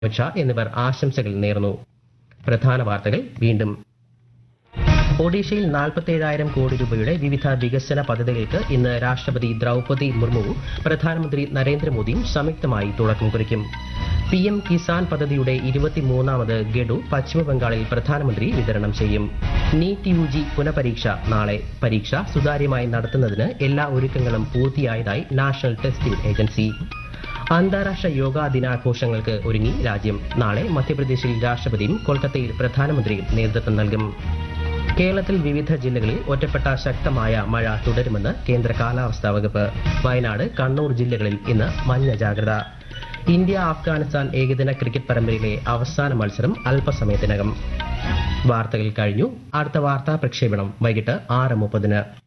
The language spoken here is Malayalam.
അമിത് ഷാ എന്നിവർ ആശംസകൾ നേർന്നു പ്രധാന വാർത്തകൾ വീണ്ടും ഒഡീഷയിൽ നാൽപ്പത്തേഴായിരം കോടി രൂപയുടെ വിവിധ വികസന പദ്ധതികൾക്ക് ഇന്ന് രാഷ്ട്രപതി ദ്രൗപദി മുർമുവും പ്രധാനമന്ത്രി നരേന്ദ്രമോദിയും സംയുക്തമായി തുടക്കം കുറിക്കും പി എം കിസാൻ പദ്ധതിയുടെ ഇരുപത്തിമൂന്നാമത് ഗഡു പശ്ചിമബംഗാളിൽ പ്രധാനമന്ത്രി വിതരണം ചെയ്യും നീറ്റ് യു ജി പുനഃപരീക്ഷ നാളെ പരീക്ഷ സുതാര്യമായി നടത്തുന്നതിന് എല്ലാ ഒരുക്കങ്ങളും പൂർത്തിയായതായി നാഷണൽ ടെസ്റ്റിംഗ് ഏജൻസി അന്താരാഷ്ട്ര യോഗാ ദിനാഘോഷങ്ങൾക്ക് ഒരുങ്ങി രാജ്യം നാളെ മധ്യപ്രദേശിൽ രാഷ്ട്രപതിയും കൊൽക്കത്തയിൽ പ്രധാനമന്ത്രിയും നേതൃത്വം നൽകും കേരളത്തിൽ വിവിധ ജില്ലകളിൽ ഒറ്റപ്പെട്ട ശക്തമായ മഴ തുടരുമെന്ന് കേന്ദ്ര കാലാവസ്ഥാ വകുപ്പ് വയനാട് കണ്ണൂർ ജില്ലകളിൽ ഇന്ന് മഞ്ഞ ജാഗ്രത ഇന്ത്യ അഫ്ഗാനിസ്ഥാൻ ഏകദിന ക്രിക്കറ്റ് പരമ്പരയിലെ അവസാന മത്സരം അല്പസമയത്തിനകം വാർത്തകൾ കഴിഞ്ഞു അടുത്ത വാർത്താ പ്രക്ഷേപണം വൈകിട്ട് ആറ് മുപ്പതിന്